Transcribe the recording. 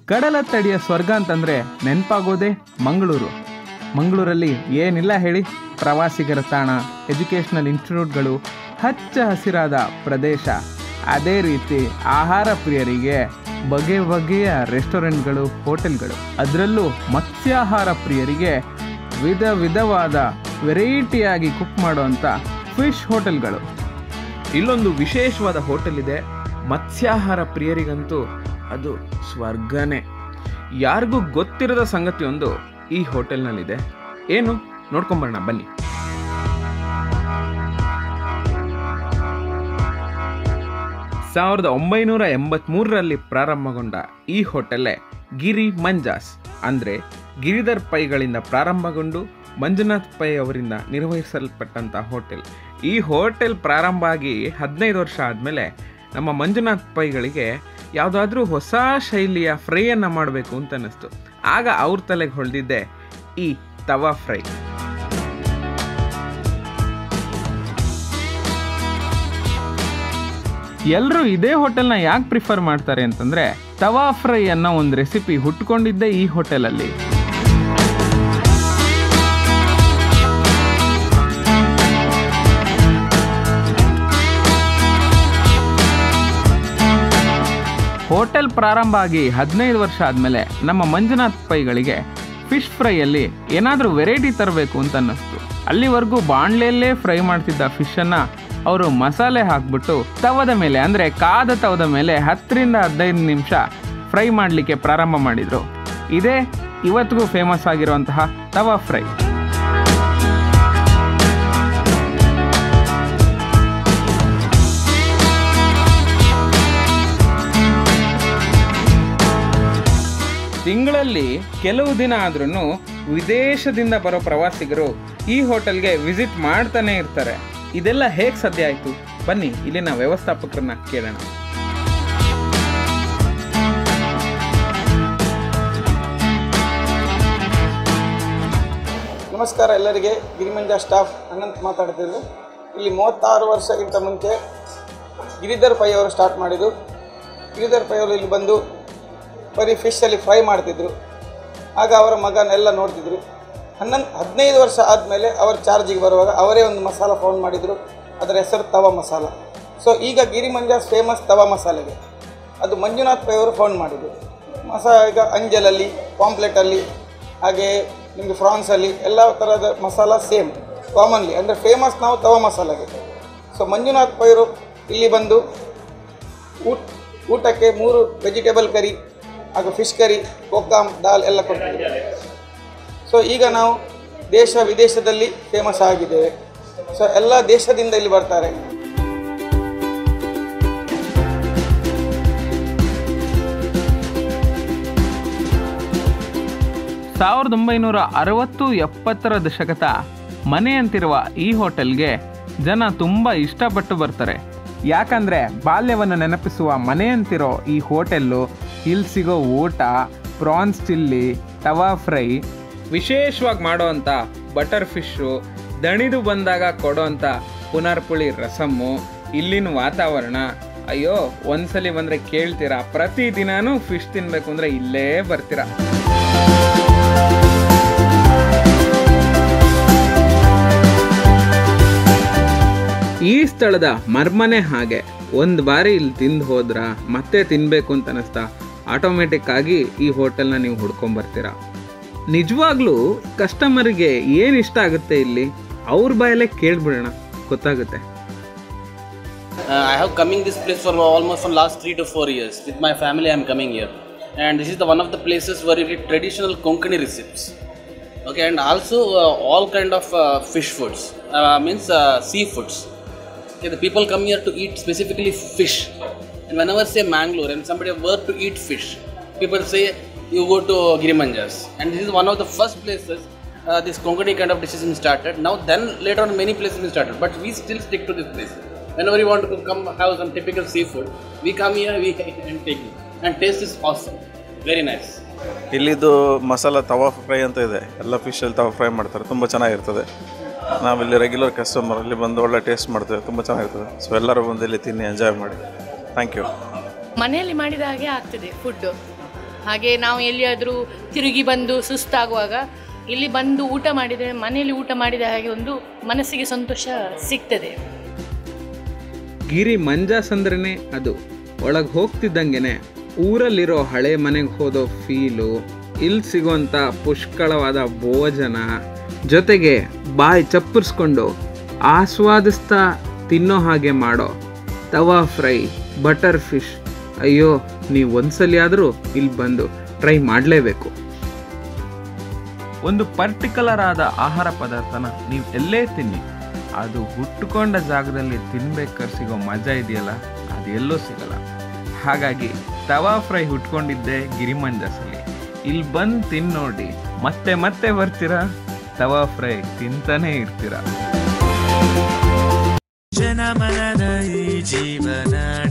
ಕಡಲ ತಡಿಯ ಸ್ವರ್ಗ ಅಂತಂದ್ರೆ ನೆನಪಾಗೋದೇ ಮಂಗಳೂರು ಮಂಗಳೂರಲ್ಲಿ ಏನಿಲ್ಲ ಹೇಳಿ ಪ್ರವಾಸಿಗರ ತಾಣ ಎಜುಕೇಷನಲ್ ಇನ್ಸ್ಟಿಟ್ಯೂಟ್ಗಳು ಹಚ್ಚ ಹಸಿರಾದ ಪ್ರದೇಶ ಅದೇ ರೀತಿ ಆಹಾರ ಪ್ರಿಯರಿಗೆ ಬಗೆ ಬಗೆಯ ರೆಸ್ಟೋರೆಂಟ್ಗಳು ಹೋಟೆಲ್ಗಳು ಅದರಲ್ಲೂ ಮತ್ಸ್ಯಾಹಾರ ಪ್ರಿಯರಿಗೆ ವಿಧ ವಿಧವಾದ ವೆರೈಟಿಯಾಗಿ ಕುಕ್ ಮಾಡುವಂಥ ಫಿಶ್ ಹೋಟೆಲ್ಗಳು ಇಲ್ಲೊಂದು ವಿಶೇಷವಾದ ಹೋಟೆಲ್ ಇದೆ ಮತ್ಸ್ಯಾಹಾರ ಪ್ರಿಯರಿಗಂತೂ ಅದು ಸ್ವರ್ಗನೇ ಯಾರಿಗೂ ಗೊತ್ತಿರದ ಸಂಗತಿಯೊಂದು ಈ ಹೋಟೆಲ್ನಲ್ಲಿದೆ ಏನು ನೋಡ್ಕೊಂಬರೋಣ ಬನ್ನಿ ಸಾವಿರದ ಒಂಬೈನೂರ ಎಂಬತ್ಮೂರರಲ್ಲಿ ಪ್ರಾರಂಭಗೊಂಡ ಈ ಹೋಟೆಲ್ಲೇ ಗಿರಿ ಮಂಜಾಸ್ ಅಂದರೆ ಗಿರಿಧರ್ ಪೈಗಳಿಂದ ಪ್ರಾರಂಭಗೊಂಡು ಮಂಜುನಾಥ್ ಪೈ ಅವರಿಂದ ನಿರ್ವಹಿಸಲ್ಪಟ್ಟಂಥ ಹೋಟೆಲ್ ಈ ಹೋಟೆಲ್ ಪ್ರಾರಂಭ ಆಗಿ ಹದಿನೈದು ವರ್ಷ ಆದಮೇಲೆ ನಮ್ಮ ಮಂಜುನಾಥ್ ಪೈಗಳಿಗೆ ಯಾವುದಾದ್ರೂ ಹೊಸ ಶೈಲಿಯ ಫ್ರೈಯನ್ನು ಮಾಡಬೇಕು ಅಂತ ಅನ್ನಿಸ್ತು ಆಗ ಅವ್ರ ತಲೆಗೆ ಹೊಳೆದಿದ್ದೆ ಈ ತವಾ ಫ್ರೈ ಎಲ್ಲರೂ ಇದೇ ಹೋಟೆಲ್ನ ಯಾಕೆ ಪ್ರಿಫರ್ ಮಾಡ್ತಾರೆ ಅಂತಂದ್ರೆ ತವಾ ಫ್ರೈ ಅನ್ನೋ ಒಂದು ರೆಸಿಪಿ ಹುಟ್ಕೊಂಡಿದ್ದೇ ಈ ಹೋಟೆಲಲ್ಲಿ ಹೋಟೆಲ್ ಪ್ರಾರಂಭ ಆಗಿ ಹದಿನೈದು ವರ್ಷ ಆದಮೇಲೆ ನಮ್ಮ ಮಂಜುನಾಥ್ ಪೈಗಳಿಗೆ ಫಿಶ್ ಫ್ರೈಯಲ್ಲಿ ಏನಾದರೂ ವೆರೈಟಿ ತರಬೇಕು ಅಂತ ಅನ್ನಿಸ್ತು ಅಲ್ಲಿವರೆಗೂ ಬಾಣಲೆಯಲ್ಲೇ ಫ್ರೈ ಮಾಡ್ತಿದ್ದ ಫಿಶನ್ನು ಅವರು ಮಸಾಲೆ ಹಾಕ್ಬಿಟ್ಟು ತವದ ಮೇಲೆ ಅಂದರೆ ಕಾದ ತವದ ಮೇಲೆ ಹತ್ತರಿಂದ ಹದಿನೈದು ನಿಮಿಷ ಫ್ರೈ ಮಾಡಲಿಕ್ಕೆ ಪ್ರಾರಂಭ ಮಾಡಿದರು ಇದೇ ಇವತ್ತಿಗೂ ಫೇಮಸ್ ಆಗಿರುವಂತಹ ತವಾ ಫ್ರೈ ತಿಂಗಳಲ್ಲಿ ಕೆಲವು ದಿನ ಆದ್ರೂ ವಿದೇಶದಿಂದ ಬರೋ ಪ್ರವಾಸಿಗರು ಈ ಹೋಟೆಲ್ಗೆ ವಿಸಿಟ್ ಮಾಡ್ತಾನೆ ಇರ್ತಾರೆ ಇದೆಲ್ಲ ಹೇಗೆ ಸಾಧ್ಯ ಆಯಿತು ಬನ್ನಿ ಇಲ್ಲಿನ ವ್ಯವಸ್ಥಾಪಕರನ್ನ ಕೇಳೋಣ ನಮಸ್ಕಾರ ಎಲ್ಲರಿಗೆ ಗಿರಿಮಂಜ ಸ್ಟಾಫ್ ಅನಂತ್ ಮಾತಾಡ್ತಿದ್ದು ಇಲ್ಲಿ ಮೂವತ್ತಾರು ವರ್ಷಕ್ಕಿಂತ ಮುಂಚೆ ಗಿರಿಧರ್ ಪೈ ಅವರು ಸ್ಟಾರ್ಟ್ ಮಾಡಿದ್ದು ಗಿರಿಧರ್ ಪೈ ಅವರು ಇಲ್ಲಿ ಬಂದು ಬರೀ ಫಿಶಲ್ಲಿ ಫ್ರೈ ಮಾಡ್ತಿದ್ರು ಆಗ ಅವರ ಮಗನೆಲ್ಲ ನೋಡ್ತಿದ್ರು ಹನ್ನೊಂದು ಹದಿನೈದು ವರ್ಷ ಆದಮೇಲೆ ಅವರು ಚಾರ್ಜಿಗೆ ಬರುವಾಗ ಅವರೇ ಒಂದು ಮಸಾಲ ಫೌಂಡ್ ಮಾಡಿದರು ಅದರ ಹೆಸರು ತವಾ ಮಸಾಲ ಸೊ ಈಗ ಗಿರಿಮಂಜಾಸ್ ಫೇಮಸ್ ತವಾ ಮಸಾಲೆಗೆ ಅದು ಮಂಜುನಾಥ್ ಪೈ ಅವರು ಫೌಂಡ್ ಮಾಡಿದರು ಮಸಾ ಈಗ ಅಂಜಲಲ್ಲಿ ಪಾಂಪ್ಲೆಟಲ್ಲಿ ಹಾಗೆ ನಿಮಗೆ ಫ್ರಾನ್ಸಲ್ಲಿ ಎಲ್ಲ ಥರದ ಮಸಾಲ ಸೇಮ್ ಕಾಮನ್ಲಿ ಅಂದರೆ ಫೇಮಸ್ ನಾವು ತವಾ ಮಸಾಲೆಗೆ ಸೊ ಮಂಜುನಾಥ್ ಪೈರು ಇಲ್ಲಿ ಬಂದು ಊಟ ಊಟಕ್ಕೆ ಮೂರು ವೆಜಿಟೇಬಲ್ ಕರಿ ಹಾಗೂ ಫಿಶ್ ಕರಿ ಕೊಕ್ಕಾಮ್ ದಾಲ್ ಎಲ್ಲ ಕೊಡ್ತೀವಿ ಸೊ ಈಗ ನಾವು ದೇಶ ವಿದೇಶದಲ್ಲಿ ಫೇಮಸ್ ಆಗಿದ್ದೇವೆ ಸೊ ಎಲ್ಲ ದೇಶದಿಂದ ಇಲ್ಲಿ ಬರ್ತಾರೆ ಸಾವಿರದ ಒಂಬೈನೂರ ಅರವತ್ತು ಎಪ್ಪತ್ತರ ದಶಕದ ಮನೆ ಅಂತಿರುವ ಈ ಹೋಟೆಲ್ಗೆ ಜನ ತುಂಬ ಇಷ್ಟಪಟ್ಟು ಬರ್ತಾರೆ ಯಾಕಂದರೆ ಬಾಲ್ಯವನ್ನು ನೆನಪಿಸುವ ಮನೆ ಅಂತಿರೋ ಈ ಹೋಟೆಲ್ಲು ಇಲ್ಲಿ ಸಿಗೋ ಊಟ ಪ್ರಾನ್ಸ್ ಚಿಲ್ಲಿ ತವಾ ಫ್ರೈ ವಿಶೇಷವಾಗಿ ಮಾಡೋವಂಥ ಬಟರ್ ಫಿಶ್ಶು ದಣಿದು ಬಂದಾಗ ಕೊಡೋವಂಥ ಪುನರ್ಪುಳಿ ರಸಮ್ಮು ಇಲ್ಲಿನ ವಾತಾವರಣ ಅಯ್ಯೋ ಒಂದ್ಸಲಿ ಬಂದರೆ ಕೇಳ್ತೀರಾ ಪ್ರತಿದಿನಾನೂ ಫಿಶ್ ತಿನ್ನಬೇಕು ಅಂದರೆ ಇಲ್ಲೇ ಬರ್ತೀರಾ ಈ ಸ್ಥಳದ ಮರ್ಮನೆ ಹಾಗೆ ಒಂದು ಬಾರಿ ಇಲ್ಲಿ ತಿಂದು ಹೋದ್ರ ಮತ್ತೆ ತಿನ್ನಬೇಕು ಅಂತ ಅನಿಸ್ತಾ ಆಟೋಮೆಟಿಕ್ ಆಗಿ ಈ ಹೋಟೆಲ್ನ ನೀವು ಹುಡ್ಕೊಂಬರ್ತೀರಾ ನಿಜವಾಗ್ಲೂ ಕಸ್ಟಮರ್ಗೆ ಏನು ಇಷ್ಟ ಆಗುತ್ತೆ ಇಲ್ಲಿ ಅವ್ರ ಬಾಯಲ್ಲೇ ಕೇಳ್ಬಿಡೋಣ ಗೊತ್ತಾಗುತ್ತೆ Uh, I have coming this place for almost from last three to four years. With my family, I am coming here, and this is the one of the places where you get traditional Konkani recipes. Okay, and also uh, all kind of uh, fish foods, uh, means uh, seafoods. Okay, the people come here to eat specifically fish. And whenever say Mangalore and somebody were to eat fish, people say you go to Girimanjas. And this is one of the first places uh, this Konkani kind of dishes been started. Now then later on many places been started, but we still stick to this place. Whenever you want to come have some typical seafood, we come here we and take it. And taste is awesome. Very nice. ಇಲ್ಲಿದು ಮಸಾಲ ತವಾ fry ಅಂತ ಇದೆ ಎಲ್ಲ ಫಿಶಲ್ಲಿ ತವಾ fry ಮಾಡ್ತಾರೆ ತುಂಬ ಚೆನ್ನಾಗಿರ್ತದೆ ನಾವಿಲ್ಲಿ regular customer ಇಲ್ಲಿ ಬಂದು ಒಳ್ಳೆ ಟೇಸ್ಟ್ ಮಾಡ್ತೇವೆ ತುಂಬ ಚೆನ್ನಾಗಿರ್ತದೆ ಸೊ ಎಲ್ಲರೂ ಬಂದು ಇಲ್ಲಿ ತಿನ್ನಿ ಎಂಜಾಯ್ ಮಾಡಿ ಥ್ಯಾಂಕ್ ಯು ಮನೆಯಲ್ಲಿ ಮಾಡಿದ ಹಾಗೆ ಆಗ್ತದೆ ಫುಡ್ಡು ಹಾಗೆ ನಾವು ಎಲ್ಲಿಯಾದರೂ ತಿರುಗಿ ಬಂದು ಸುಸ್ತಾಗುವಾಗ ಇಲ್ಲಿ ಬಂದು ಊಟ ಮಾಡಿದರೆ ಮನೆಯಲ್ಲಿ ಊಟ ಮಾಡಿದ ಹಾಗೆ ಒಂದು ಮನಸ್ಸಿಗೆ ಸಂತೋಷ ಸಿಗ್ತದೆ ಗಿರಿ ಮಂಜಾಸ್ ಅಂದ್ರೇ ಅದು ಒಳಗೆ ಹೋಗ್ತಿದ್ದಂಗೆನೆ ಊರಲ್ಲಿರೋ ಹಳೆ ಮನೆಗೆ ಹೋದೋ ಫೀಲು ಇಲ್ಲಿ ಸಿಗೋಂಥ ಪುಷ್ಕಳವಾದ ಭೋಜನ ಜೊತೆಗೆ ಬಾಯಿ ಚಪ್ಪರಿಸ್ಕೊಂಡು ಆಸ್ವಾದಿಸ್ತಾ ತಿನ್ನೋ ಹಾಗೆ ಮಾಡೋ ತವಾ ಫ್ರೈ ಬಟರ್ ಫಿಶ್ ಅಯ್ಯೋ ನೀವು ಒಂದ್ಸಲಿ ಆದರೂ ಇಲ್ಲಿ ಬಂದು ಟ್ರೈ ಮಾಡಲೇಬೇಕು ಒಂದು ಪರ್ಟಿಕ್ಯುಲರ್ ಆದ ಆಹಾರ ಪದಾರ್ಥನ ನೀವು ಎಲ್ಲೇ ತಿನ್ನಿ ಅದು ಹುಟ್ಟುಕೊಂಡ ಜಾಗದಲ್ಲಿ ತಿನ್ಬೇಕಾದ್ರೆ ಸಿಗೋ ಮಜಾ ಇದೆಯಲ್ಲ ಅದು ಎಲ್ಲೂ ಸಿಗಲ್ಲ ಹಾಗಾಗಿ ತವಾ ಫ್ರೈ ಹುಟ್ಕೊಂಡಿದ್ದೆ ಗಿರಿಮಂಜಸಲ್ಲಿ ಇಲ್ಲಿ ಬಂದು ತಿನ್ ನೋಡಿ ಮತ್ತೆ ಮತ್ತೆ ಬರ್ತೀರಾ ತವಾ ಫ್ರೈ ತಿಂತಾನೆ ಇರ್ತೀರಾ ಜನಮನದ ಈ ಜೀವನ